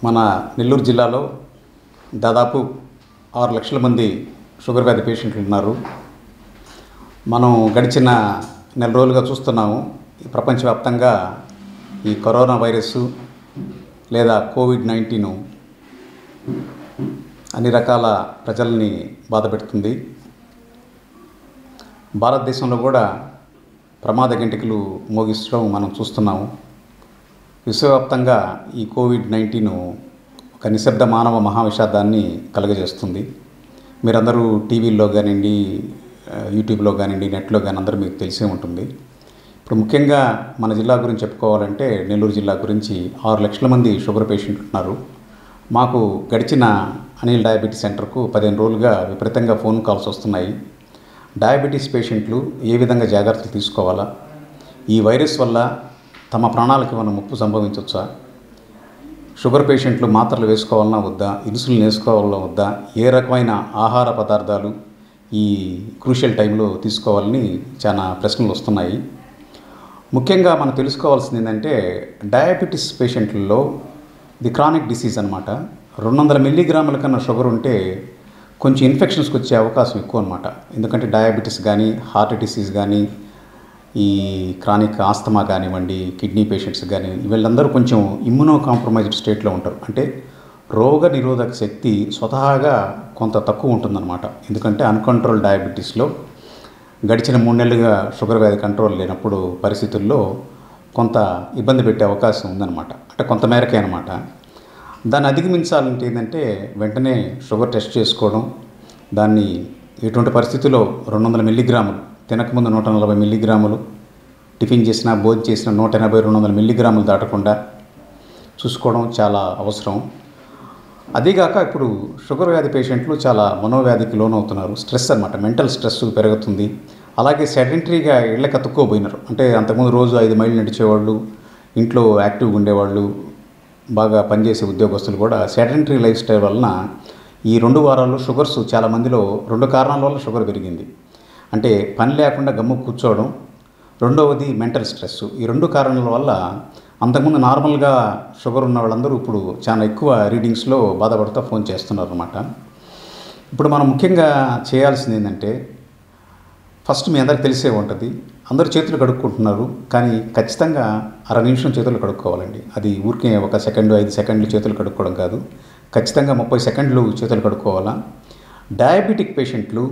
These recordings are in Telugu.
మన నెల్లూరు జిల్లాలో దాదాపు ఆరు లక్షల మంది షుగర్ వ్యాధి పేషెంట్లు ఉన్నారు మనం గడిచిన నెల రోజులుగా చూస్తున్నాము ఈ ప్రపంచవ్యాప్తంగా ఈ కరోనా వైరస్ లేదా కోవిడ్ నైన్టీన్ అన్ని రకాల ప్రజల్ని బాధ పెడుతుంది భారతదేశంలో కూడా ప్రమాద గంటికలు మోగిస్తడం మనం చూస్తున్నాము విశ్వవ్యాప్తంగా ఈ కోవిడ్ నైన్టీన్ ఒక నిశ్శబ్ద మానవ మహావిషాదాన్ని కలుగజేస్తుంది మీరందరూ టీవీల్లో కానివ్వండి ఆ, యూట్యూబ్లో కానివ్వండి నెట్లో కానీ అందరూ మీకు తెలిసే ఉంటుంది ఇప్పుడు ముఖ్యంగా మన జిల్లా గురించి చెప్పుకోవాలంటే నెల్లూరు జిల్లా గురించి ఆరు లక్షల మంది షుగర్ పేషెంట్లు ఉన్నారు మాకు గడిచిన అనిల్ డయాబెటీస్ సెంటర్కు పదిహేను రోజులుగా విపరీతంగా ఫోన్ కాల్స్ వస్తున్నాయి డయాబెటీస్ పేషెంట్లు ఏ విధంగా జాగ్రత్తలు తీసుకోవాలా ఈ వైరస్ వల్ల తమ ప్రాణాలకు ఏమైనా ముప్పు సంభవించవచ్చా షుగర్ పేషెంట్లు మాత్రలు వేసుకోవాలన్నా వద్దా ఇన్సులిన్ వేసుకోవాలన్నా వద్దా ఏ రకమైన ఆహార పదార్థాలు ఈ క్రూషియల్ టైంలో తీసుకోవాలని చాలా ప్రశ్నలు వస్తున్నాయి ముఖ్యంగా మనం తెలుసుకోవాల్సింది ఏంటంటే డయాబెటీస్ పేషెంట్లలో ఇది క్రానిక్ డిసీజ్ అనమాట రెండు వందల మిల్లీగ్రాముల కన్నా షుగర్ ఉంటే కొంచెం ఇన్ఫెక్షన్స్కి వచ్చే అవకాశం ఎక్కువ అనమాట ఎందుకంటే డయాబెటీస్ కానీ హార్ట్ డిసీజ్ కానీ ఈ క్రానిక్ ఆస్తమా కానివ్వండి కిడ్నీ పేషెంట్స్ కానీ వీళ్ళందరూ కొంచెం ఇమ్యునో కాంప్రమైజ్డ్ స్టేట్లో ఉంటారు అంటే రోగ నిరోధక శక్తి స్వతహాగా కొంత తక్కువ ఉంటుందన్నమాట ఎందుకంటే అన్కంట్రోల్ డయాబెటీస్లో గడిచిన మూడు నెలలుగా షుగర్ వ్యాధి కంట్రోల్ లేనప్పుడు పరిస్థితుల్లో కొంత ఇబ్బంది పెట్టే అవకాశం ఉందన్నమాట అంటే కొంత మేరకే అనమాట దాన్ని అధిగమించాలంటే ఏంటంటే వెంటనే షుగర్ టెస్ట్ చేసుకోవడం దాన్ని ఎటువంటి పరిస్థితుల్లో రెండు వందల మిల్లీగ్రాములు తినకముందు నూట నలభై మిల్లీగ్రాములు టిఫిన్ చేసినా భోజనం చేసిన నూట ఎనభై రెండు వందల మిల్లీగ్రాములు దాటకుండా చూసుకోవడం చాలా అవసరం అదేగాక ఇప్పుడు షుగర్ వ్యాధి పేషెంట్లు చాలా మనోవ్యాధికి లోనవుతున్నారు స్ట్రెస్ అనమాట మెంటల్ స్ట్రెస్ పెరుగుతుంది అలాగే సెడెంటరీగా ఇళ్ళకి అతుక్కోపోయినారు అంటే అంతకుముందు రోజు ఐదు మైళ్ళు నడిచేవాళ్ళు ఇంట్లో యాక్టివ్గా ఉండేవాళ్ళు బాగా పనిచేసే ఉద్యోగస్తులు కూడా సెడెంటరీ లైఫ్ స్టైల్ వలన ఈ రెండు వారాల్లో షుగర్స్ చాలా మందిలో రెండు కారణాల వల్ల షుగర్ పెరిగింది అంటే పని లేకుండా గమ్ము కూర్చోవడం రెండవది మెంటల్ స్ట్రెస్ ఈ రెండు కారణాల వల్ల అంతకుముందు నార్మల్గా షుగర్ ఉన్న వాళ్ళందరూ ఇప్పుడు చాలా ఎక్కువ రీడింగ్స్లో బాధపడుతూ ఫోన్ చేస్తున్నారు అనమాట ఇప్పుడు మనం ముఖ్యంగా చేయాల్సింది ఏంటంటే ఫస్ట్ మీ అందరికి తెలిసే ఉంటుంది అందరు చేతులు కడుక్కుంటున్నారు కానీ ఖచ్చితంగా అర నిమిషం చేతులు కడుక్కోవాలండి అది ఊరికే ఒక సెకండ్ ఐదు సెకండ్లు చేతులు కడుక్కోవడం కాదు ఖచ్చితంగా ముప్పై సెకండ్లు చేతులు కడుక్కోవాలా డయాబెటిక్ పేషెంట్లు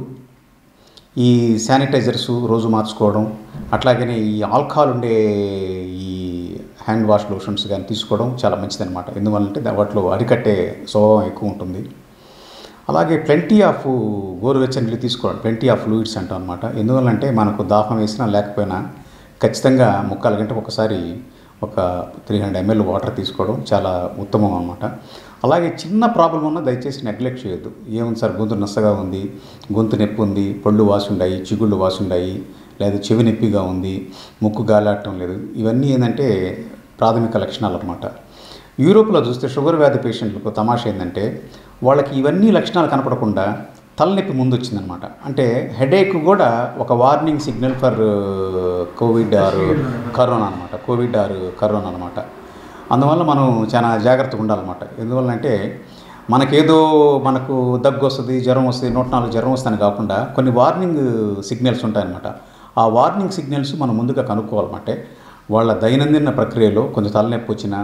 ఈ శానిటైజర్స్ రోజు మార్చుకోవడం అట్లాగనే ఈ ఆల్కహాల్ ఉండే ఈ హ్యాండ్ వాష్ లోషన్స్ కానీ తీసుకోవడం చాలా మంచిదన్నమాట ఎందువల్లంటే దా- వాటిలో అరికట్టే స్వభావం ఎక్కువ ఉంటుంది అలాగే ప్లెంటీ ఆఫ్ గోరువెచ్చని నీళ్ళు తీసుకోవడం ప్లెంటీ ఆఫ్ ఫ్లూయిడ్స్ అంటాం అనమాట ఎందువల్లంటే మనకు దాహం వేసినా లేకపోయినా ఖచ్చితంగా ముక్కాలు గంట ఒకసారి ఒక త్రీ హండ్రెడ్ ఎంఎల్ వాటర్ తీసుకోవడం చాలా ఉత్తమం అనమాట అలాగే చిన్న ప్రాబ్లం ఉన్నా దయచేసి నెగ్లెక్ట్ చేయొద్దు ఏముంది సార్ గొంతు నස්සగా ఉంది గొంతు నొప్పి ఉంది పళ్ళు వాసుండాయి చిగుళ్ళు వాసుండాయి లేదా చెవి నొప్పిగా ఉంది ముక్కు గాలాడటం లేదు ఇవన్నీ ఏంటంటే ప్రాథమిక లక్షణాలు అనమాట యూరోప్లో చూస్తే షుగర్ వ్యాధి పేషెంట్లకు తమాషా ఏంటంటే వాళ్ళకి ఇవన్నీ లక్షణాలు కనపడకుండా తలనొప్పి ముందు వచ్చిందనమాట అంటే హెడేక్ కూడా ఒక warning signal for COVID or corona అనమాట కోవిడ్ ఆర్ కరోనా అనమాట అందువల్ల మనం చాలా జాగ్రత్తగా ఉండాలన్నమాట ఎందువల్లంటే మనకేదో మనకు దగ్గు వస్తుంది జ్వరం వస్తుంది నూట నాలుగు జ్వరం వస్తుందని కాకుండా కొన్ని వార్నింగ్ సిగ్నల్స్ ఉంటాయన్నమాట ఆ వార్నింగ్ సిగ్నల్స్ మనం ముందుగా కనుక్కోవాలన్నమాట వాళ్ళ దైనందిన ప్రక్రియలో కొంచెం తలనొప్పి వచ్చినా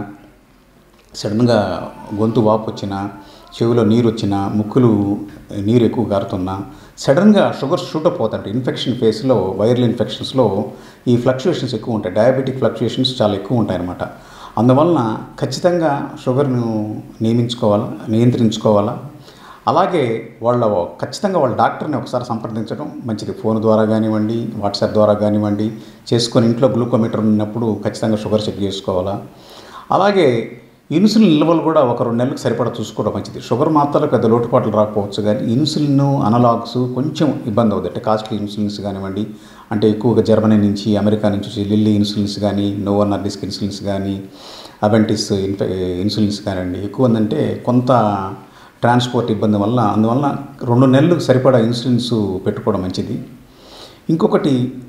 సడన్గా గొంతు వాపు వచ్చినా చెవిలో నీరు వచ్చినా ముక్కులు నీరు ఎక్కువ గారుతున్నా సడన్గా షుగర్ షూటప్ అవుతాయి ఇన్ఫెక్షన్ ఫేస్లో వైరల్ ఇన్ఫెక్షన్స్లో ఈ ఫ్లక్చుయేషన్స్ ఎక్కువ ఉంటాయి డయాబెటిక్ ఫ్లక్చుయేషన్స్ చాలా ఎక్కువ ఉంటాయి అన్నమాట అందువలన ఖచ్చితంగా షుగర్ను నియమించుకోవాలా నియంత్రించుకోవాలా అలాగే వాళ్ళ ఖచ్చితంగా వాళ్ళ డాక్టర్ని ఒకసారి సంప్రదించడం మంచిది ఫోన్ ద్వారా కానివ్వండి వాట్సాప్ ద్వారా కానివ్వండి చేసుకొని ఇంట్లో గ్లూకోమీటర్ ఉన్నప్పుడు ఖచ్చితంగా షుగర్ చెక్ చేసుకోవాలా అలాగే ఇన్సులిన్ నిల్వలు కూడా ఒక రెండు నెలలకు సరిపడా చూసుకోవడం మంచిది షుగర్ మాత్రాలు పెద్ద లోటుపాట్లు రాకపోవచ్చు కానీ ఇన్సులిన్ అనలాగ్స్ కొంచెం ఇబ్బంది అవుతుంది అంటే కాస్ట్లీ ఇన్సులిన్స్ కానివ్వండి అంటే ఎక్కువగా జర్మనీ నుంచి అమెరికా నుంచి వచ్చి లిల్లీ ఇన్సులిన్స్ కానీ నోవో నర్డిస్క్ ఇన్సులిన్స్ కానీ అవెంటిస్ ఇన్ఫె ఇన్సులిన్స్ కానివ్వండి ఎక్కువ ఉందంటే కొంత ట్రాన్స్పోర్ట్ ఇబ్బంది వల్ల అందువల్ల రెండు నెలలు సరిపడా ఇన్సులిన్స్ పెట్టుకోవడం మంచిది ఇంకొకటి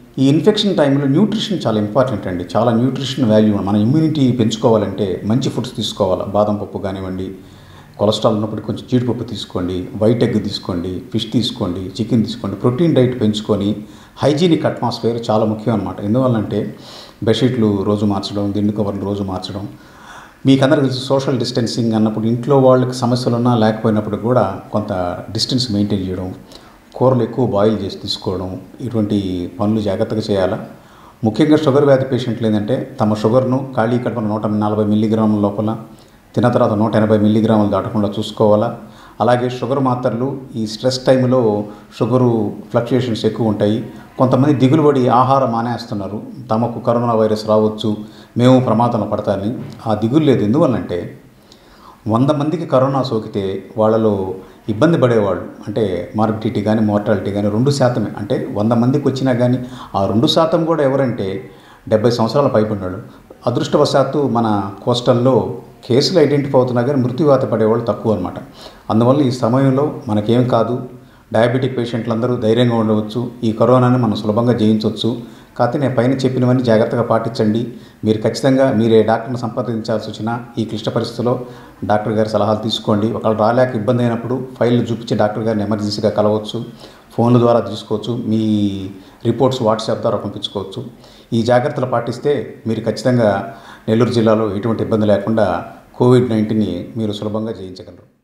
ఈ ఇన్ఫెక్షన్ టైంలో న్యూట్రిషన్ చాలా ఇంపార్టెంట్ అండి చాలా న్యూట్రిషన్ వాల్యూ మన ఇమ్యూనిటీ పెంచుకోవాలంటే మంచి ఫుడ్స్ తీసుకోవాలి బాదం పప్పు కానివ్వండి కొలెస్ట్రాల్ ఉన్నప్పుడు కొంచెం జీడిపప్పు తీసుకోండి వైట్ ఎగ్ తీసుకోండి ఫిష్ తీసుకోండి చికెన్ తీసుకోండి ప్రోటీన్ డైట్ పెంచుకొని హైజీనిక్ అట్మాస్ఫియర్ చాలా ముఖ్యం అనమాట ఎందువల్లంటే బెడ్షీట్లు రోజు మార్చడం దిండు కవర్లు రోజు మార్చడం మీకు అందరికీ తెలుసు సోషల్ డిస్టెన్సింగ్ అన్నప్పుడు ఇంట్లో వాళ్ళకి సమస్యలు ఉన్నా లేకపోయినప్పుడు కూడా కొంత డిస్టెన్స్ మెయింటైన్ చేయడం కూరలు ఎక్కువ బాయిల్ చేసి తీసుకోవడం ఇటువంటి పనులు జాగ్రత్తగా చేయాలా ముఖ్యంగా షుగర్ వ్యాధి పేషెంట్లు ఏంటంటే తమ షుగర్ను ఖాళీ కడుపున నూట నలభై మిల్లీగ్రాముల లోపల తిన్న తర్వాత నూట ఎనభై మిల్లీగ్రాములు దాటకుండా చూసుకోవాలా అలాగే షుగర్ మాత్రలు ఈ స్ట్రెస్ టైంలో షుగరు ఫ్లక్చుయేషన్స్ ఎక్కువ ఉంటాయి కొంతమంది దిగులు పడి ఆహారం మానేస్తున్నారు తమకు కరోనా వైరస్ రావచ్చు మేము ప్రమాదంలో పడతామని ఆ దిగులు లేదు ఎందువల్లంటే వంద మందికి కరోనా సోకితే వాళ్ళలో ఇబ్బంది పడేవాళ్ళు అంటే మార్బిడిటీ కానీ మోర్టాలిటీ కానీ రెండు శాతమే అంటే వంద మందికి వచ్చినా కానీ ఆ రెండు శాతం కూడా ఎవరంటే డెబ్బై సంవత్సరాల పైబడినాడు అదృష్టవశాత్తు మన కోస్టల్లో కేసులు ఐడెంటిఫై అవుతున్నా కానీ మృత్యువాత పడేవాళ్ళు తక్కువ అనమాట అందువల్ల ఈ సమయంలో మనకేం కాదు డయాబెటిక్ పేషెంట్లందరూ ధైర్యంగా ఉండవచ్చు ఈ కరోనాని మనం సులభంగా జయించవచ్చు కాకపోతే నేను పైన చెప్పినవన్నీ జాగ్రత్తగా పాటించండి మీరు ఖచ్చితంగా మీరే డాక్టర్ని సంప్రదించాల్సి వచ్చిన ఈ క్లిష్ట పరిస్థితుల్లో డాక్టర్ గారి సలహాలు తీసుకోండి ఒకవేళ రాలేక ఇబ్బంది అయినప్పుడు ఫైల్ చూపించి డాక్టర్ గారిని ఎమర్జెన్సీగా కలవచ్చు ఫోన్ల ద్వారా తీసుకోవచ్చు మీ రిపోర్ట్స్ వాట్సాప్ ద్వారా పంపించుకోవచ్చు ఈ జాగ్రత్తలు పాటిస్తే మీరు ఖచ్చితంగా నెల్లూరు జిల్లాలో ఎటువంటి ఇబ్బంది లేకుండా కోవిడ్ నైన్టీన్ని మీరు సులభంగా జయించగలరు